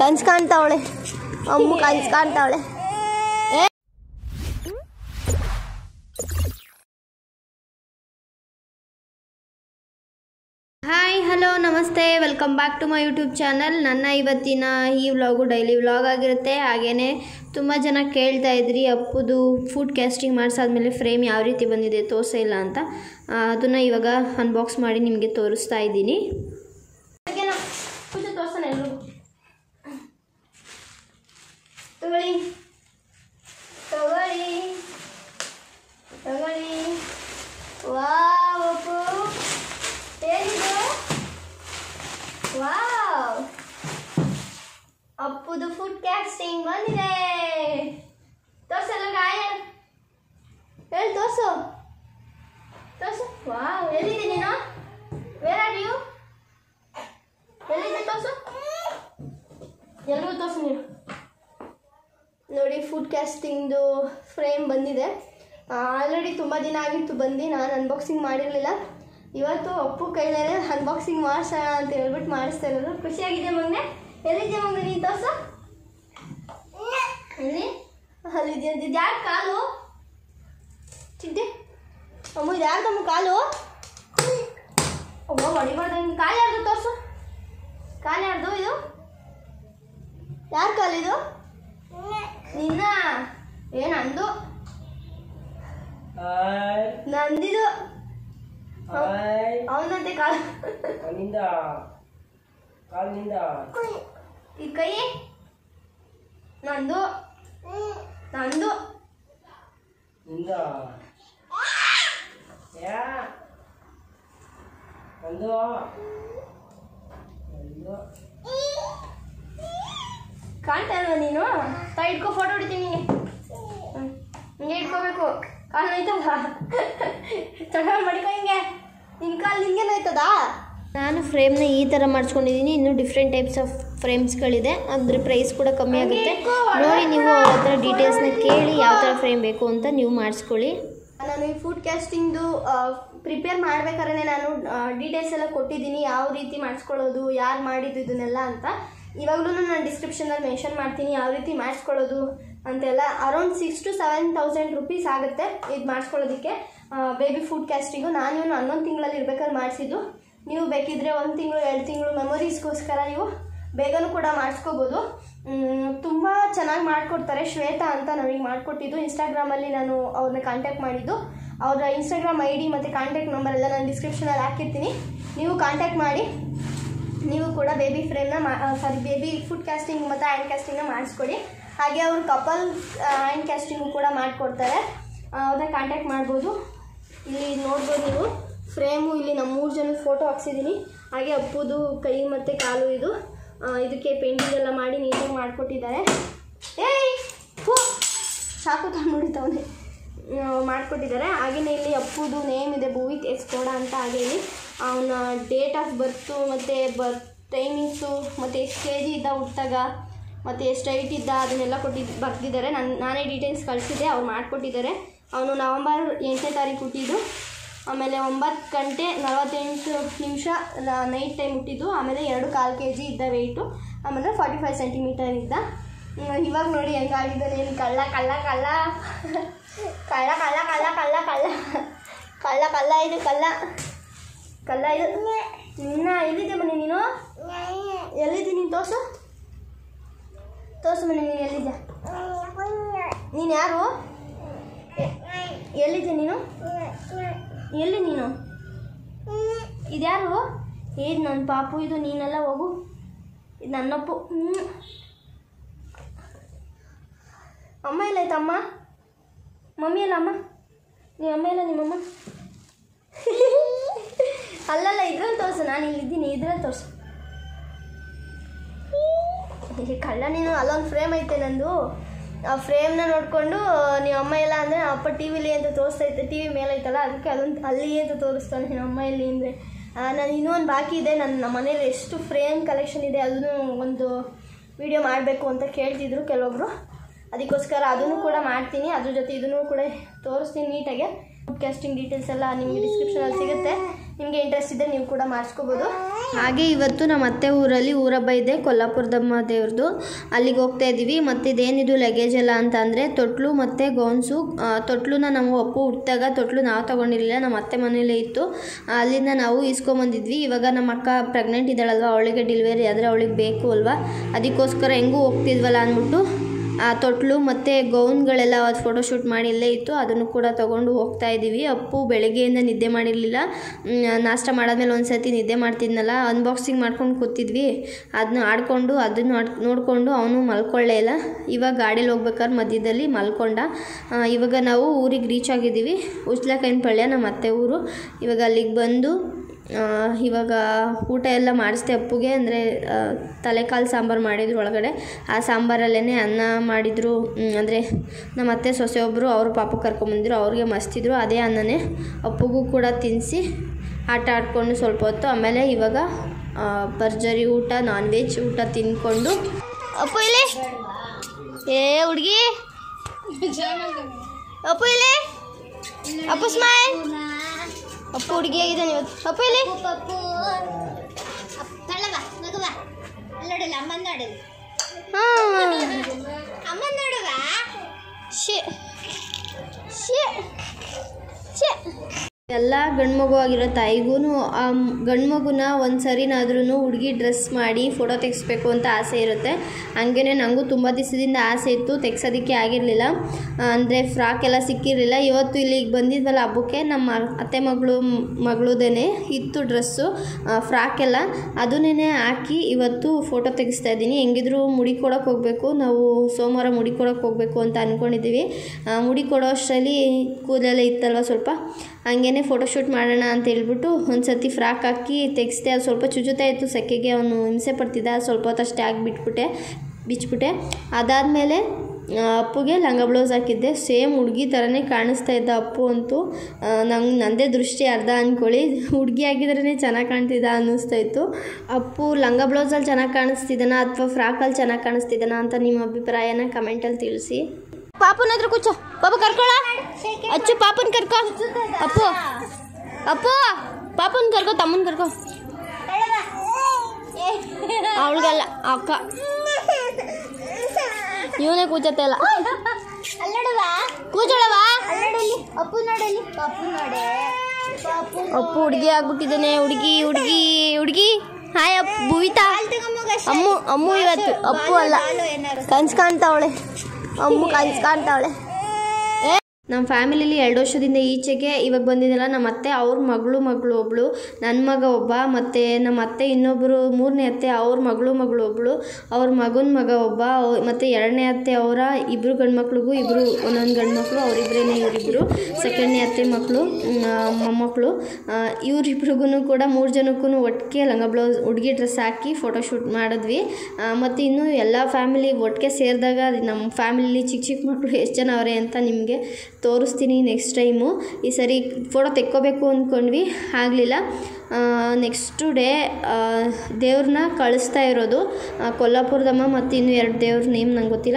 ಕನ್ಸ್ ಕಾಣ್ತಾವಳೆ ಅಮ್ಮ ಕನ್ಸ್ ಕಾಣ್ತಾವಳೆ ಹಾಯ್ ಹಲೋ ನಮಸ್ತೆ welcome back to my YouTube channel ನನ್ನ ಇವತ್ತಿನ ಈ ವ್ಲಾಗು ಡೈಲಿ ವ್ಲಾಗ್ ಆಗಿರುತ್ತೆ ಹಾಗೆಯೇ ತುಂಬ ಜನ ಕೇಳ್ತಾ ಇದ್ರಿ ಅಪ್ಪುದು ಫುಡ್ ಕ್ಯಾಸ್ಟಿಂಗ್ ಮಾಡಿಸಾದ್ಮೇಲೆ ಫ್ರೇಮ್ ಯಾವ ರೀತಿ ಬಂದಿದೆ ತೋರಿಸೇ ಇಲ್ಲ ಅಂತ ಅದನ್ನು ಇವಾಗ ಅನ್ಬಾಕ್ಸ್ ಮಾಡಿ ನಿಮಗೆ ತೋರಿಸ್ತಾ ಇದ್ದೀನಿ ತಗೊಳ್ಳಿ ತಗೊಳ್ಳಿ ತಗೊಳ್ಳಿ ವಾವ್ ಅಪ್ಪು ಏನಿದು ವಾವ್ ಅಪ್ಪುದು ಫುಡ್ ಕ್ಯಾಸ್ಟಿಂಗ್ ಬಂದಿದೆ ತೋರ್ಸಲ್ಲ ಗಾಯ ಹೇಳಿ ತೋರ್ಸು ತೋರ್ಸು ವಾವ್ ಎಲ್ಲಿದೆ ನೀನು ವೇರ್ ಆರ್ ಯು ಎಲ್ಲಿದೆ ತೋರ್ಸು ಎಲ್ರಿಗೂ ತೋರ್ಸು ನೀನು ನೋಡಿ ಫುಡ್ ಕ್ಯಾಸ್ಟಿಂಗ್ದು ಫ್ರೇಮ್ ಬಂದಿದೆ ಆಲ್ರೆಡಿ ತುಂಬ ದಿನ ಆಗಿತ್ತು ಬಂದು ನಾನು ಅನ್ಬಾಕ್ಸಿಂಗ್ ಮಾಡಿರಲಿಲ್ಲ ಇವತ್ತು ಅಪ್ಪು ಕೈಲೇ ಅನ್ಬಾಕ್ಸಿಂಗ್ ಮಾಡಿಸೋಣ ಅಂತ ಹೇಳ್ಬಿಟ್ಟು ಮಾಡಿಸ್ತಾ ಇರೋದು ಖುಷಿಯಾಗಿದೆ ಮಗನೆ ಎಲ್ಲಿದ್ಯಾ ಮಗನೆ ನೀನು ತೋರ್ಸು ಎಲ್ಲಿ ಅಲ್ಲಿದ್ಯಾ ಇದು ಯಾರು ಕಾಲು ಚಿಡ್ಡೆ ಅಮ್ಮ ಇದು ಯಾರ್ದಮ್ಮ ಕಾಲು ಅಮ್ಮ ಹೊಡಿಬಾರ್ದು ನಿನ್ನ ಕಾಲು ಯಾರ್ದು ತೋರ್ಸು ಕಾಲು ಯಾರ್ದು ಇದು ಯಾರ ಕಾಲಿದು ನಿನ್ನ ಏ ನಂದು ಹಾಯ್ ನಂದಿದು ಹಾಯ್ ಅವನಂತೆ ಕಾಲು ನಿಂದ ಕಾಲಿನಿಂದ ಈ ಕೈ ನಂದು ನಂದು ನಿಂದ ಯಾ ಒಂದು ಒಂದು ಕಾಣ್ತಾ ಇಲ್ವಾ ನೀನು ತಾ ಇಟ್ಕೋ ಫೋಟೋ ಹೊಡಿತೀನಿ ನಿಂಗೆ ಹ್ಮ್. ಹಿಂಗೆ ಇಟ್ಕೋಬೇಕು ಕಾಲು ನೋಯ್ತದ ತಗೊಂಡು ಮಡಿಕೋ ಹಿಂಗೆ ನಿನ್ನ ಕಾಲು ನಿಂಗೆ ನೋಯ್ತದಾ ನಾನು ಫ್ರೇಮ್ನ ಈ ಥರ ಮಾಡಿಸ್ಕೊಂಡಿದ್ದೀನಿ ಇನ್ನೂ ಡಿಫ್ರೆಂಟ್ ಟೈಪ್ಸ್ ಆಫ್ ಫ್ರೇಮ್ಸ್ಗಳಿದೆ ಅದ್ರ ಪ್ರೈಸ್ ಕೂಡ ಕಮ್ಮಿ ಆಗುತ್ತೆ ನೋಡಿ ನೀವು ಅವ್ರ ಹತ್ರ ಡೀಟೇಲ್ಸ್ನ ಕೇಳಿ ಯಾವ ಥರ ಫ್ರೇಮ್ ಬೇಕು ಅಂತ ನೀವು ಮಾಡಿಸ್ಕೊಳ್ಳಿ ನಾನು ಈ ಫುಡ್ ಕ್ಯಾಸ್ಟಿಂಗ್ದು ಪ್ರಿಪೇರ್ ಮಾಡ್ಬೇಕಾದ್ರೆ ನಾನು ಡೀಟೇಲ್ಸ್ ಎಲ್ಲ ಕೊಟ್ಟಿದ್ದೀನಿ ಯಾವ ರೀತಿ ಮಾಡಿಸ್ಕೊಳ್ಳೋದು ಯಾರು ಮಾಡಿದ್ದು ಇದನ್ನೆಲ್ಲ ಅಂತ ಇವಾಗಲೂ ನಾನು ಡಿಸ್ಕ್ರಿಪ್ಷನಲ್ಲಿ ಮೆನ್ಷನ್ ಮಾಡ್ತೀನಿ ಯಾವ ರೀತಿ ಮಾಡಿಸ್ಕೊಳ್ಳೋದು ಅಂತೆಲ್ಲ around six to seven thousand rupees ಆಗುತ್ತೆ ಇದು ಮಾಡಿಸ್ಕೊಳ್ಳೋದಕ್ಕೆ ಬೇಬಿ ಫುಡ್ ಕ್ಯಾಸ್ಟಿಂಗು ನಾನು ಇವನು ಹನ್ನೊಂದು ತಿಂಗಳಲ್ಲಿ ಇರ್ಬೇಕಾದ್ರೆ ಮಾಡಿಸಿದ್ದು ನೀವು ಬೇಕಿದ್ರೆ ಒಂದು ತಿಂಗಳು ಎರಡು ತಿಂಗಳು ಮೆಮೊರೀಸ್ಗೋಸ್ಕರ ನೀವು ಬೇಗನೂ ಕೂಡ ಮಾಡಿಸ್ಕೋಬೋದು ತುಂಬ ಚೆನ್ನಾಗಿ ಮಾಡಿಕೊಡ್ತಾರೆ ಶ್ವೇತಾ ಅಂತ ನನಗೆ ಮಾಡಿಕೊಟ್ಟಿದ್ದು ಇನ್ಸ್ಟಾಗ್ರಾಮಲ್ಲಿ ನಾನು ಅವ್ರನ್ನ ಕಾಂಟ್ಯಾಕ್ಟ್ ಮಾಡಿದ್ದು ಅವರ ಇನ್ಸ್ಟಾಗ್ರಾಮ್ ಐ ಡಿ ಮತ್ತು ಕಾಂಟ್ಯಾಕ್ಟ್ ನಂಬರ್ ಎಲ್ಲ ನಾನು ಡಿಸ್ಕ್ರಿಪ್ಷನಲ್ಲಿ ಹಾಕಿರ್ತೀನಿ ನೀವು ಕಾಂಟ್ಯಾಕ್ಟ್ ಮಾಡಿ ನೀವು ಕೂಡ ಬೇಬಿ ಫ್ರೇಮ್ನ ಮಾ ಸಾರಿ ಬೇಬಿ ಫುಡ್ ಕ್ಯಾಸ್ಟಿಂಗ್ ಮತ್ತು ಹ್ಯಾಂಡ್ ಕ್ಯಾಸ್ಟಿಂಗ್ನ ಮಾಡಿಸ್ಕೊಡಿ ಹಾಗೆ ಅವರು ಕಪಲ್ ಹ್ಯಾಂಡ್ ಕ್ಯಾಸ್ಟಿಂಗು ಕೂಡ ಮಾಡಿಕೊಡ್ತಾರೆ ಅವ್ರನ್ನ ಕಾಂಟ್ಯಾಕ್ಟ್ ಮಾಡ್ಬೋದು ಇಲ್ಲಿ ನೋಡ್ಬೋದು ನೀವು ಫ್ರೇಮು ಇಲ್ಲಿ ನಮ್ಮ ಮೂರು ಜನದ ಫೋಟೋ ಹಾಕ್ಸಿದ್ದೀನಿ ಹಾಗೆ ಅಪ್ಪುದು ಕೈ ಮತ್ತು ಕಾಲು ಇದು ಆ, ಇದಕ್ಕೆ ಪೇಂಟಿಂಗ್ ಎಲ್ಲ ಮಾಡಿ ನೀಟಾಗಿ ಮಾಡಿಕೊಟ್ಟಿದ್ದಾರೆ ಏಯ್ ಹೋ ಸಾಕು ತಂದುಬಿಡ್ತವನೆ ಮಾಡಿಕೊಟ್ಟಿದ್ದಾರೆ ಹಾಗೆಯೇ ಇಲ್ಲಿ ಅಪ್ಪುದು ನೇಮ್ ಇದೆ ಭುವಿಕ್ ಎಸ್ ಕೋಡ ಅಂತ ಹಾಗೆ ಇಲ್ಲಿ ಅವನ ಡೇಟ್ ಆಫ್ ಬರ್ತು ಮತ್ತು ಬರ್ತ್ ಟೈಮಿಂಗ್ಸು ಮತ್ತು ಎಷ್ಟು ಕೆ ಜಿ ಇದ್ದ ಹುಟ್ಟಾಗ ಮತ್ತು ಎಷ್ಟು ಹೈಟ್ ಇದ್ದ ಅದನ್ನೆಲ್ಲ ಕೊಟ್ಟಿದ್ದು ಬರ್ತಿದ್ದಾರೆ ನಾನು ನಾನೇ ಡೀಟೇಲ್ಸ್ ಕಳಿಸಿದ್ದೆ ಅವ್ರು ಮಾಡಿಕೊಟ್ಟಿದ್ದಾರೆ ಅವನು ನವಂಬರ್ ಎಂಟನೇ ತಾರೀಕು ಹುಟ್ಟಿದ್ದು ಆಮೇಲೆ ಒಂಬತ್ತು ಗಂಟೆ ನಲವತ್ತೆಂಟು ನಿಮಿಷ ನೈಟ್ ಟೈಮ್ ಹುಟ್ಟಿದ್ದು ಆಮೇಲೆ ಎರಡು ಕಾಲು ಕೆ ಜಿ ಇದ್ದ ವೆಯ್ಟು ಆಮೇಲೆ ಫಾರ್ಟಿ ಫೈವ್ ಸೆಂಟಿಮೀಟರ್ ಇದ್ದ ಹ್ಮ್, ಇವಾಗ ನೋಡಿ ಹೆಂಗಾಗಿದ್ದಾನೆ ಏನು ಕಳ್ಳ ಕಳ್ಳ ಕಳ್ಳ ಕಳ್ಳ ಕಳ್ಳ ಕಳ್ಳ ಕಳ್ಳ ಕಳ್ಳ ಕಳ್ಳ ಕಳ್ಳ ಇದು ಕಳ್ಳ ಕಳ್ಳ ಇದು ನಿನ್ನ ಎಲ್ಲಿದ್ದೆ ಮನೆ ನೀನು ಎಲ್ಲಿದ್ದೆ ನೀನು ತೋರ್ಸು ತೋರ್ಸು ಮನೆ ನೀನು ಎಲ್ಲಿದ್ದೆ ನೀನು ಯಾರು ಎ- ಎಲ್ಲಿದ್ದೆ ನೀನು ಎಲ್ಲಿ ನೀನು ಇದ್ಯಾರು ಏದು ನನ್ನ ಪಾಪು ಇದು ನೀನೆಲ್ಲ ಹೋಗು ಇದು ನನ್ನಪ್ಪು ಹ್ಞೂ ಅಮ್ಮ ಎಲ್ಲ ಆಯ್ತಮ್ಮ ಮಮ್ಮಿ ಎಲ್ಲ ಅಮ್ಮ ನಿಮ್ಮ ಅಮ್ಮ ಎಲ್ಲ ನಿಮ್ಮಮ್ಮ ಅಲ್ಲಲ್ಲ ಇದ್ರಲ್ಲಿ ತೋರಿಸು ನಾನು ಇಲ್ಲಿದ್ದೀನಿ ಇದ್ರಲ್ಲಿ ತೋರಿಸು ಈ ಕಳ್ಳ ನೀನು ಅಲ್ಲೊಂದು ಫ್ರೇಮ್ ಐತೆ ನಂದು ಆ ಫ್ರೇಮ್ನ ನೋಡಿಕೊಂಡು ನಿಮ್ಮ ಅಮ್ಮ ಎಲ್ಲ ಅಂದರೆ ಅಪ್ಪ ಟಿ ವಿಲಿ ಅಂತ ತೋರಿಸ್ತೈತೆ ಟಿ ವಿ ಮೇಲೆ ಐತಲ್ಲ ಅದಕ್ಕೆ ಅದೊಂದು ಅಲ್ಲಿ ಅಂತ ತೋರಿಸ್ತಾನೆ ನಿಮ್ಮ ಅಮ್ಮ ಎಲ್ಲಿ ಅಂದರೆ ನಾನು ಇನ್ನೂ ಒಂದು ಬಾಕಿ ಇದೆ ನನ್ನ ನಮ್ಮ ಮನೇಲಿ ಎಷ್ಟು ಫ್ರೇಮ್ ಕಲೆಕ್ಷನ್ ಇದೆ ಅದನ್ನು ಒಂದು ವಿಡಿಯೋ ಮಾಡಬೇಕು ಅಂತ ಕೇಳ್ತಿದ್ರು ಕೆಲವೊಬ್ಬರು ಅದಕ್ಕೋಸ್ಕರ ಅದನ್ನು ಕೂಡ ಮಾಡ್ತೀನಿ ಅದ್ರ ಜೊತೆ ಇದನ್ನು ಕೂಡ ತೋರಿಸ್ತೀನಿ ನೀಟಾಗೆ ಕ್ಯಾಸ್ಟಿಂಗ್ ಡೀಟೇಲ್ಸ್ ಎಲ್ಲ ನಿಮಗೆ ಡಿಸ್ಕ್ರಿಪ್ಷನಲ್ಲಿ ಸಿಗುತ್ತೆ ನಿಮಗೆ ಇಂಟ್ರೆಸ್ಟ್ ಇದ್ದರೆ ನೀವು ಕೂಡ ಮಾಡಿಸ್ಕೋಬೋದು ಹಾಗೆ ಇವತ್ತು ನಮ್ಮ ಅತ್ತೆ ಊರಲ್ಲಿ ಊರಬ್ಬ ಇದೆ ಕೊಲ್ಲಾಪುರದಮ್ಮ ದೇವ್ರದ್ದು ಅಲ್ಲಿಗೆ ಹೋಗ್ತಾ ಇದ್ದೀವಿ ಮತ್ತು ಇದೇನಿದು ಲಗೇಜ್ ಎಲ್ಲ ಅಂತ ಅಂದರೆ ತೊಟ್ಲು ಮತ್ತು ಗೌನ್ಸು ಆ, ತೊಟ್ಲುನ ನಾವು ಅಪ್ಪು ಹುಟ್ಟಿದಾಗ ತೊಟ್ಲು ನಾವು ತೊಗೊಂಡಿರಲಿಲ್ಲ ನಮ್ಮ ಅತ್ತೆ ಮನೇಲೇ ಇತ್ತು ಅಲ್ಲಿಂದ ನಾವು ಇಸ್ಕೊಂಬಂದಿದ್ವಿ ಇವಾಗ ನಮ್ಮ ಅಕ್ಕ ಪ್ರೆಗ್ನೆಂಟ್ ಇದ್ದಾಳಲ್ವ ಅವಳಿಗೆ ಡೆಲಿವರಿ ಆದರೆ ಅವಳಿಗೆ ಬೇಕು ಅಲ್ವಾ ಅದಕ್ಕೋಸ್ಕರ ಹೆಂಗೂ ಹೋಗ್ತಿದ್ವಲ್ಲ ಅಂದ್ಬಿಟ್ಟು ಆ ತೊಟ್ಲು ಮತ್ತು ಗೌನ್ಗಳೆಲ್ಲ ಅವತ್ತು ಫೋಟೋಶೂಟ್ ಮಾಡಿ ಇಲ್ಲೇ ಇತ್ತು ಅದನ್ನು ಕೂಡ ತೊಗೊಂಡು ಹೋಗ್ತಾ ಇದ್ದೀವಿ ಅಪ್ಪು ಬೆಳಗ್ಗೆಯಿಂದ ನಿದ್ದೆ ಮಾಡಿರಲಿಲ್ಲ ನಾಷ್ಟ ಮಾಡಾದ್ಮೇಲೆ ಒಂದು ಸತಿ ನಿದ್ದೆ ಮಾಡ್ತಿದ್ನಲ್ಲ ಅನ್ಬಾಕ್ಸಿಂಗ್ ಮಾಡ್ಕೊಂಡು ಕೂತಿದ್ವಿ ಅದನ್ನ ಆಡ್ಕೊಂಡು ಅದನ್ನು ಆಡ್ ನೋಡಿಕೊಂಡು ಅವನು ಮಲ್ಕೊಳ್ಳೇ ಇಲ್ಲ ಇವಾಗ ಗಾಡೀಲಿ ಹೋಗ್ಬೇಕಾದ್ರೆ ಮಧ್ಯದಲ್ಲಿ ಮಲ್ಕೊಂಡ ಆ, ಇವಾಗ ನಾವು ಊರಿಗೆ ರೀಚ್ ಆಗಿದ್ದೀವಿ ಉಚ್ಲಕೈನಪಳ್ಯ ನಮ್ಮ ಅತ್ತೆ ಊರು ಇವಾಗ ಅಲ್ಲಿಗೆ ಬಂದು ಆ, ಇವಾಗ ಊಟ ಎಲ್ಲ ಮಾಡಿಸ್ದೆ ಅಪ್ಪುಗೆ ಅಂದರೆ ತಲೆಕಾಲು ಸಾಂಬಾರು ಮಾಡಿದ್ರು ಒಳಗಡೆ ಆ ಸಾಂಬಾರಲ್ಲೇ ಅನ್ನ ಮಾಡಿದರು ಅಂದರೆ ನಮ್ಮ ಅತ್ತೆ ಸೊಸೆ ಒಬ್ಬರು ಅವರು ಪಾಪ ಕರ್ಕೊಂಬಂದಿದ್ರು ಅವ್ರಿಗೆ ಮಸ್ತಿದ್ರು ಅದೇ ಅನ್ನನೇ ಅಪ್ಪುಗೂ ಕೂಡ ತಿನ್ನಿಸಿ ಆಟ ಆಡ್ಕೊಂಡು ಸ್ವಲ್ಪ ಹೊತ್ತು ಆಮೇಲೆ ಇವಾಗ ಆ, ಭರ್ಜರಿ ಊಟ ನಾನ್ ವೆಜ್ ಊಟ ತಿಂದ್ಕೊಂಡು ಅಪ್ಪು ಇಲ್ಲಿ ಏ ಹುಡುಗಿ ಅಪ್ಪು ಇಲ್ಲಿ ಅಪ್ಪು ಸ್ಮೈಲ್ ಅಪ್ಪು ಹುಡುಗಿ ಆಗಿದ್ದಾನೆ ಇವತ್ತು ಅಪ್ಪು ಇಲ್ಲಿ ಅಮ್ಮನ್ ನೋಡುವ ಶೇ ಶೇ ಶೇ ಎಲ್ಲ ಗಂಡು ಮಗು ಆಗಿರೋ ತಾಯಿಗೂ ಆ ಗಂಡು ಮಗುನ ಒಂದು ಸರಿನಾದ್ರೂ ಹುಡುಗಿ ಡ್ರೆಸ್ ಮಾಡಿ ಫೋಟೋ ತೆಗಿಸ್ಬೇಕು ಅಂತ ಆಸೆ ಇರುತ್ತೆ ಹಂಗೇ ನನಗೂ ತುಂಬ ದಿವಸದಿಂದ ಆಸೆ ಇತ್ತು ತೆಗ್ಸೋದಕ್ಕೆ ಆಗಿರಲಿಲ್ಲ ಅಂದರೆ ಫ್ರಾಕ್ ಎಲ್ಲ ಸಿಕ್ಕಿರಲಿಲ್ಲ ಇವತ್ತು ಇಲ್ಲಿಗೆ ಬಂದಿದ್ವಲ್ಲ ಹಬ್ಬಕ್ಕೆ ನಮ್ಮ ಅತ್ತೆ ಮಗಳು ಮಗಳದೇನೆ ಇತ್ತು ಡ್ರೆಸ್ಸು ಫ್ರಾಕ್ ಎಲ್ಲ ಅದನ್ನೇ ಹಾಕಿ ಇವತ್ತು ಫೋಟೋ ತೆಗಿಸ್ತಾ ಇದ್ದೀನಿ ಹೆಂಗಿದ್ರು ಮುಡಿ ಕೊಡೋಕೆ ಹೋಗಬೇಕು ನಾವು ಸೋಮವಾರ ಮುಡಿ ಕೊಡೋಕೆ ಹೋಗಬೇಕು ಅಂತ ಅಂದ್ಕೊಂಡಿದ್ದೀವಿ ಆ, ಮುಡಿ ಕೊಡೋ ಅಷ್ಟರಲ್ಲಿ ಕೂದಲೆಲ್ಲ ಇತ್ತಲ್ವ ಸ್ವಲ್ಪ ಹಂಗೇ ಫೋಟೋಶೂಟ್ ಮಾಡೋಣ ಅಂತ ಹೇಳ್ಬಿಟ್ಟು ಒಂದು ಸತಿ ಫ್ರಾಕ್ ಹಾಕಿ ತೆಗೆಸ್ದೆ ಅದು ಸ್ವಲ್ಪ ಚುಚುತ್ತಾ ಇತ್ತು ಸೆಕೆಗೆ ಅವನು ಹಿಂಸೆ ಪಡ್ತಿದ್ದ ಸ್ವಲ್ಪ ಹೊತ್ತಷ್ಟೇ ಹಾಕಿ ಬಿಟ್ಬಿಟ್ಟೆ ಬಿಚ್ಬಿಟ್ಟೆ ಅದಾದಮೇಲೆ ಅಪ್ಪುಗೆ ಲಂಗ ಬ್ಲೌಸ್ ಹಾಕಿದ್ದೆ ಸೇಮ್ ಹುಡುಗಿ ಥರನೇ ಕಾಣಿಸ್ತಾ ಇದ್ದ ಅಪ್ಪು ಅಂತೂ ನಂಗೆ ನಂದೇ ದೃಷ್ಟಿ ಅರ್ಧ ಅಂದ್ಕೊಳ್ಳಿ ಹುಡುಗಿ ಆಗಿದ್ರೇ ಚೆನ್ನಾಗಿ ಕಾಣ್ತಿದ್ದ ಅನ್ನಿಸ್ತಾ ಇತ್ತು ಅಪ್ಪು ಲಂಗ ಬ್ಲೌಸಲ್ಲಿ ಚೆನ್ನಾಗಿ ಕಾಣಿಸ್ತಿದ್ದಾನ ಅಥವಾ ಫ್ರಾಕಲ್ಲಿ ಚೆನ್ನಾಗಿ ಕಾಣಿಸ್ತಿದ್ದಾನ ಅಂತ ನಿಮ್ಮ ಅಭಿಪ್ರಾಯನ ಕಮೆಂಟಲ್ಲಿ ತಿಳಿಸಿ ಪಾಪನ ಹತ್ರ ಕೂಚೋ ಪಾಪ ಕರ್ಕೊಳ ಅಚ್ಚು ಪಾಪನ್ ಕರ್ಕೊ ಅಪ್ಪು ಅಪ್ಪು ಪಾಪನ್ ಕರ್ಕೊ ತಮ್ಮನ್ ಕರ್ಕೊ ಅವಳಿಗಲ್ಲ ಅಕ್ಕ ಇವನೇ ಕೂಚತ್ತೆ ಇಲ್ಲ ಅಲ್ಲಡುವ ಕೂಚೋಳವ ಅಲ್ಲಡಲಿ ಅಪ್ಪು ನೋಡಲಿ ಅಪ್ಪು ನೋಡೆ ಅಪ್ಪು ಅಪ್ಪು ಹುಡುಗಿ ಆಗ್ಬಿಟ್ಟಿದ್ದಾನೆ ಹುಡುಗಿ ಹುಡುಗಿ ಹುಡುಗಿ ಹಾಯ್ ಅಪ್ಪ ಭುವಿತಾ ಅಮ್ಮು ಅಮ್ಮು ಇವತ್ತು ಅಪ್ಪು ಅಲ್ಲ ಕನ್ಸ್ ಕಾಣ್ತಾವಳೆ ಅಮ್ಮು ಕನ್ಸ್ ಕಾಣ್ತಾವಳೆ ನಮ್ಮ ಫ್ಯಾಮಿಲಿಲಿ ಎರಡು ವರ್ಷದಿಂದ ಈಚೆಗೆ ಇವಾಗ ಬಂದಿದ್ದಲ್ಲ ನಮ್ಮ ಅತ್ತೆ ಅವ್ರ ಮಗಳು ಮಗಳು ಒಬ್ಬಳು ನನ್ನ ಮಗ ಒಬ್ಬ ಮತ್ತು ನಮ್ಮ ಅತ್ತೆ ಇನ್ನೊಬ್ಬರು ಮೂರನೇ ಅತ್ತೆ ಅವ್ರ ಮಗಳು ಮಗಳು ಒಬ್ಬಳು ಅವ್ರ ಮಗನ ಮಗ ಒಬ್ಬ ಮತ್ತು ಎರಡನೇ ಅತ್ತೆ ಅವರ ಇಬ್ಬರು ಗಂಡು ಮಕ್ಳಿಗೂ ಇಬ್ಬರು ಒಂದೊಂದು ಗಂಡು ಮಕ್ಕಳು ಅವರಿಬ್ಬರೇನೆ ಇವರಿಬ್ಬರು ಸೆಕೆಂಡ್ನೇ ಅತ್ತೆ ಮಕ್ಕಳು ಮೊಮ್ಮಕ್ಕಳು ಇವರಿಬ್ರಿಗೂ ಕೂಡ ಮೂರು ಜನಕ್ಕೂ ಒಟ್ಟಿಗೆ ಲಂಗ ಬ್ಲೌಸ್ ಹುಡುಗಿ ಡ್ರೆಸ್ ಹಾಕಿ ಫೋಟೋಶೂಟ್ ಮಾಡಿದ್ವಿ ಮತ್ತು ಇನ್ನು ಎಲ್ಲ ಫ್ಯಾಮಿಲಿ ಒಟ್ಟಿಗೆ ಸೇರಿದಾಗ ನಮ್ಮ ಫ್ಯಾಮಿಲಿಲಿ ಚಿಕ್ಕ ಚಿಕ್ಕ ಮಕ್ಕಳು ಎಷ್ಟು ಜನ ಅವರೇ ಅಂತ ನಿಮಗೆ ತೋರಿಸ್ತೀನಿ ನೆಕ್ಸ್ಟ್ ಟೈಮು ಈ ಸರಿ ಫೋಟೋ ತೆಕ್ಕೋಬೇಕು ಅಂದ್ಕೊಂಡ್ವಿ ಆಗಲಿಲ್ಲ ನೆಕ್ಸ್ಟು ಡೇ ದೇವ್ರನ್ನ ಕಳಿಸ್ತಾ ಇರೋದು ಆ, ಕೊಲ್ಲಾಪುರದಮ್ಮ ಮತ್ತು ಇನ್ನು ಎರಡು ದೇವ್ರ ನೇಮ್ ನಂಗೆ ಗೊತ್ತಿಲ್ಲ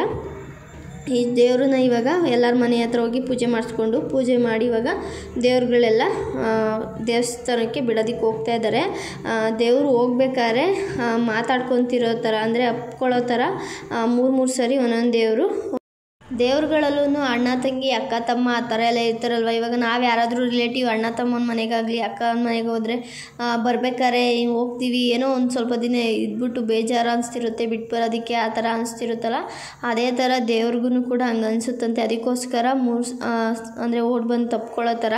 ಈ ದೇವ್ರನ್ನ ಇವಾಗ ಎಲ್ಲರ ಮನೆ ಹತ್ರ ಹೋಗಿ ಪೂಜೆ ಮಾಡಿಸ್ಕೊಂಡು ಪೂಜೆ ಮಾಡಿ ಇವಾಗ ದೇವ್ರುಗಳೆಲ್ಲ ಆ, ದೇವಸ್ಥಾನಕ್ಕೆ ಬಿಡೋದಕ್ಕೆ ಹೋಗ್ತಾ ಇದ್ದಾರೆ ದೇವರು ಹೋಗ್ಬೇಕಾದ್ರೆ ಆ, ಮಾತಾಡ್ಕೊತಿರೋ ಥರ ಅಂದರೆ ಅಪ್ಕೊಳ್ಳೋ ಥರ ಮೂರು ಮೂರು ಸರಿ ಒಂದೊಂದು ದೇವರು ದೇವ್ರುಗಳಲ್ಲೂ ಅಣ್ಣ ತಂಗಿ ಅಕ್ಕ ತಮ್ಮ ಆ ಥರ ಎಲ್ಲ ಇರ್ತಾರಲ್ವ ಇವಾಗ ನಾವು ಯಾರಾದರೂ ರಿಲೇಟಿವ್ ಅಣ್ಣ ತಮ್ಮನ ಮನೆಗಾಗಲಿ ಅಕ್ಕನ ಮನೆಗೆ ಹೋದರೆ ಬರ್ಬೇಕಾದ್ರೆ ಹಿಂಗ್ ಹೋಗ್ತೀವಿ ಏನೋ ಒಂದು ಸ್ವಲ್ಪ ದಿನ ಇದ್ಬಿಟ್ಟು ಬೇಜಾರು ಅನಿಸ್ತಿರುತ್ತೆ ಬಿಟ್ಟು ಬರೋದಕ್ಕೆ ಆ ಥರ ಅನಿಸ್ತಿರುತ್ತಲ್ಲ ಅದೇ ಥರ ದೇವ್ರಿಗೂ ಕೂಡ ಹಂಗೆ ಅನಿಸುತ್ತಂತೆ ಅದಕ್ಕೋಸ್ಕರ ಮೂರು ಅಂದರೆ ಓಡ್ ಬಂದು ತಪ್ಕೊಳ್ಳೋ ಥರ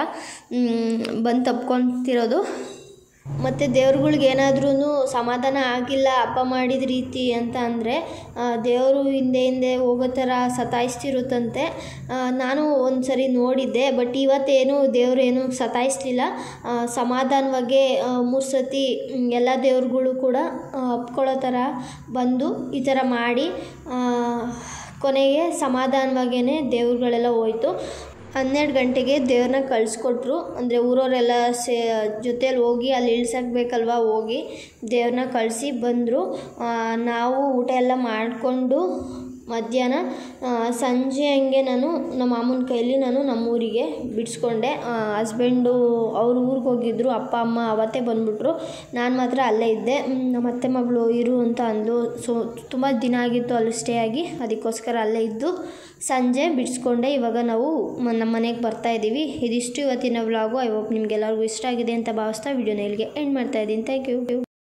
ಬಂದು ತಪ್ಕೊತಿರೋದು ಮತ್ತು ದೇವ್ರುಗಳ್ಗೆ ಏನಾದ್ರೂ ಸಮಾಧಾನ ಆಗಿಲ್ಲ ಹಬ್ಬ ಮಾಡಿದ ರೀತಿ ಅಂತ ಅಂದರೆ ದೇವರು ಹಿಂದೆ ಹಿಂದೆ ಹೋಗೋ ಥರ ಸತಾಯಿಸ್ತಿರುತ್ತಂತೆ ಆ, ನಾನು ಒಂದು ಸರಿ ನೋಡಿದ್ದೆ ಬಟ್ ಇವತ್ತೇನು ದೇವರೇನು ಸತಾಯಿಸ್ಲಿಲ್ಲ ಆ, ಸಮಾಧಾನವಾಗಿ ಮೂರು ಸತಿ ಮ್, ಎಲ್ಲ ದೇವ್ರುಗಳು ಕೂಡ ಆ, ಒಪ್ಕೊಳ್ಳೋ ಥರ ಬಂದು ಈ ಥರ ಮಾಡಿ ಆ, ಕೊನೆಗೆ ಸಮಾಧಾನವಾಗೇ ದೇವ್ರುಗಳೆಲ್ಲ ಹೋಯ್ತು ಹನ್ನೆರಡು ಗಂಟೆಗೆ ದೇವ್ರನ್ನ ಕಳಿಸ್ಕೊಟ್ರು ಅಂದರೆ ಊರವರೆಲ್ಲ ಸೇ ಜೊತೇಲಿ ಹೋಗಿ ಅಲ್ಲಿ ಇಳ್ಸಕ್ಬೇಕಲ್ವ ಹೋಗಿ ದೇವ್ರನ್ನ ಕಳಿಸಿ ಬಂದರು ನಾವು ಊಟ ಎಲ್ಲ ಮಾಡಿಕೊಂಡು ಮಧ್ಯಾಹ್ನ ಆ, ಸಂಜೆ ಹಂಗೆ ನಾನು ನಮ್ಮ ಮಾಮನ ಕೈಲಿ ನಾನು ನಮ್ಮೂರಿಗೆ ಬಿಡಿಸ್ಕೊಂಡೆ ಹಸ್ಬೆಂಡು ಅವ್ರ ಊರಿಗೆ ಹೋಗಿದ್ರು ಅಪ್ಪ ಅಮ್ಮ ಅವತ್ತೇ ಬಂದ್ಬಿಟ್ರು ನಾನು ಮಾತ್ರ ಅಲ್ಲೇ ಇದ್ದೆ ಮ್, ನಮ್ಮ ಅತ್ತೆ ಮಗಳು ಇರು ಅಂತ ಅಂದ್ಲು ಸೊ ತುಂಬ ದಿನ ಆಗಿತ್ತು ಅಲ್ಲಿ ಸ್ಟೇ ಆಗಿ ಅದಕ್ಕೋಸ್ಕರ ಅಲ್ಲೇ ಇದ್ದು ಸಂಜೆ ಬಿಡಿಸ್ಕೊಂಡೆ ಇವಾಗ ನಾವು ಮ- ನಮ್ಮ ಮನೆಗೆ ಬರ್ತಾ ಇದ್ದೀವಿ ಇದಿಷ್ಟು ಇವತ್ತಿನ ವ್ಲಾಗು ಐ ಹೋಪ್ ನಿಮ್ಗೆಲ್ಲರಿಗೂ ಇಷ್ಟ ಆಗಿದೆ ಅಂತ ಭಾವಿಸ್ತಾ ವಿಡಿಯೋನ ಇಲ್ಲಿಗೆ ಎಂಡ್ ಮಾಡ್ತಾ ಇದ್ದೀನಿ ಥ್ಯಾಂಕ್ ಯು